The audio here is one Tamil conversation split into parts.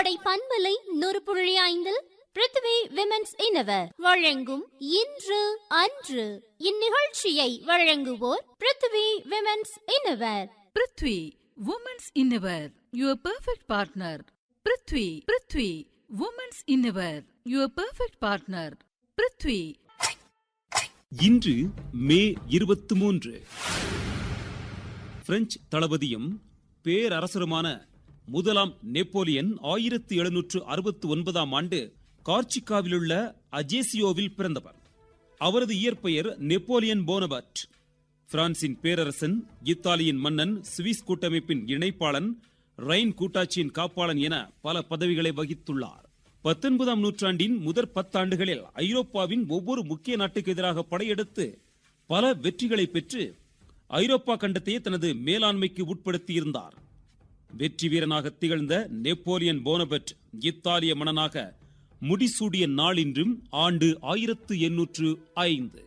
கோடை பண்பலை நூறு புள்ளி ஐந்தில் பிருத்வி விமென்ஸ் இனவர் வழங்கும் இன்று அன்று இந்நிகழ்ச்சியை வழங்குவோர் Prithvi women's innerwear Prithvi women's innerwear your perfect partner Prithvi Prithvi women's innerwear your perfect partner Prithvi இன்று மே இருபத்தி மூன்று பிரெஞ்சு தளபதியும் பேரரசருமான முதலாம் நெப்போலியன் ஆயிரத்தி எழுநூற்று அறுபத்தி ஒன்பதாம் ஆண்டு கார்ச்சிகாவிலுள்ள அஜேசியோவில் பிறந்தவர் அவரது இயற்பெயர் நெப்போலியன் போனபர்ட் பிரான்சின் பேரரசன் இத்தாலியின் மன்னன் சுவிஸ் கூட்டமைப்பின் இணைப்பாளன் ரைன் கூட்டாட்சியின் காப்பாளன் என பல பதவிகளை வகித்துள்ளார் பத்தொன்பதாம் நூற்றாண்டின் முதற் பத்தாண்டுகளில் ஐரோப்பாவின் ஒவ்வொரு முக்கிய நாட்டுக்கு எதிராக படையெடுத்து பல வெற்றிகளை பெற்று ஐரோப்பா கண்டத்தையே தனது மேலாண்மைக்கு உட்படுத்தியிருந்தார் வெற்றி வீரனாக திகழ்ந்த நெப்போலியன் போனபெட் இத்தாலிய மன்னனாக முடிசூடிய நாள் இன்றும் ஆண்டு ஆயிரத்து எண்ணூற்று ஐந்து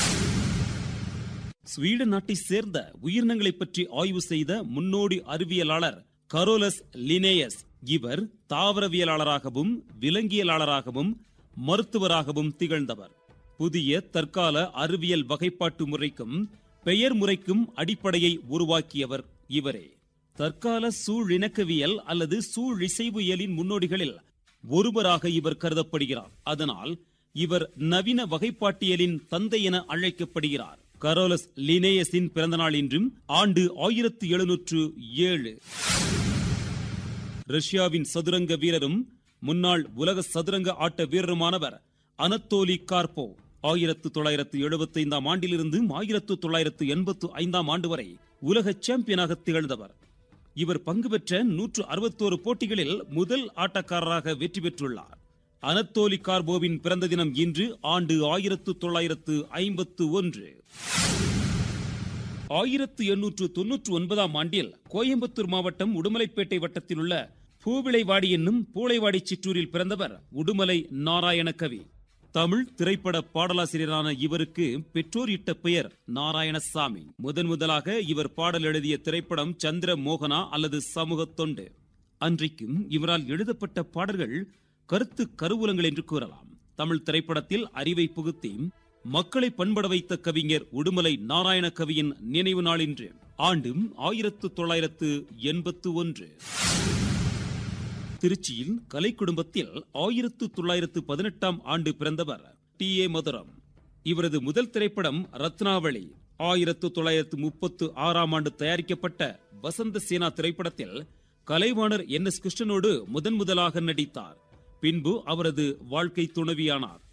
ஸ்வீடன் நாட்டை சேர்ந்த உயிரினங்களை பற்றி ஆய்வு செய்த முன்னோடி அறிவியலாளர் கரோலஸ் லினேயஸ் இவர் தாவரவியலாளராகவும் விலங்கியலாளராகவும் மருத்துவராகவும் திகழ்ந்தவர் புதிய தற்கால அறிவியல் வகைப்பாட்டு முறைக்கும் பெயர் முறைக்கும் அடிப்படையை உருவாக்கியவர் இவரே தற்கால சூழிணக்கவியல் அல்லது சூழிசைவியலின் முன்னோடிகளில் ஒருவராக இவர் கருதப்படுகிறார் அதனால் இவர் நவீன வகைப்பாட்டியலின் தந்தை என அழைக்கப்படுகிறார் கரோலஸ் லினேயஸின் பிறந்தநாள் இன்றும் ஆண்டு ஆயிரத்தி எழுநூற்று ஏழு ரஷ்யாவின் சதுரங்க வீரரும் முன்னாள் உலக சதுரங்க ஆட்ட வீரருமானவர் அனத்தோலி கார்போ ஆயிரத்து தொள்ளாயிரத்து எழுபத்தி ஐந்தாம் ஆண்டிலிருந்து ஆயிரத்து தொள்ளாயிரத்து எண்பத்து ஐந்தாம் ஆண்டு வரை உலக சாம்பியனாக திகழ்ந்தவர் இவர் பங்கு பெற்ற நூற்று அறுபத்தோரு போட்டிகளில் முதல் ஆட்டக்காரராக வெற்றி பெற்றுள்ளார் அனத்தோலி கார்போவின் பிறந்த தினம் இன்று ஆண்டு ஆயிரத்து தொள்ளாயிரத்து ஐம்பத்து ஒன்று ஆயிரத்து எண்ணூற்று தொன்னூற்று ஒன்பதாம் ஆண்டில் கோயம்புத்தூர் மாவட்டம் உடுமலைப்பேட்டை வட்டத்தில் உள்ள பூவிளைவாடி என்னும் பூளைவாடி சிற்றூரில் பிறந்தவர் உடுமலை நாராயணகவி தமிழ் திரைப்பட பாடலாசிரியரான இவருக்கு பெற்றோர் இட்ட பெயர் நாராயணசாமி முதன் முதலாக இவர் பாடல் எழுதிய திரைப்படம் சந்திர மோகனா அல்லது சமூக தொண்டு அன்றைக்கும் இவரால் எழுதப்பட்ட பாடல்கள் கருத்து கருவூலங்கள் என்று கூறலாம் தமிழ் திரைப்படத்தில் அறிவை புகுத்தி மக்களை பண்பட வைத்த கவிஞர் உடுமலை நாராயண கவியின் நினைவு நாள் இன்று ஆண்டும் ஆயிரத்து தொள்ளாயிரத்து எண்பத்து ஒன்று திருச்சியில் கலை குடும்பத்தில் ஆயிரத்து தொள்ளாயிரத்து பதினெட்டாம் ஆண்டு பிறந்தவர் டி ஏ மதுரம் இவரது முதல் திரைப்படம் ரத்னாவளி ஆயிரத்து தொள்ளாயிரத்து முப்பத்து ஆறாம் ஆண்டு தயாரிக்கப்பட்ட வசந்த சேனா திரைப்படத்தில் கலைவாணர் என் எஸ் கிருஷ்ணனோடு முதன் முதலாக நடித்தார் பின்பு அவரது வாழ்க்கை துணைவியானார்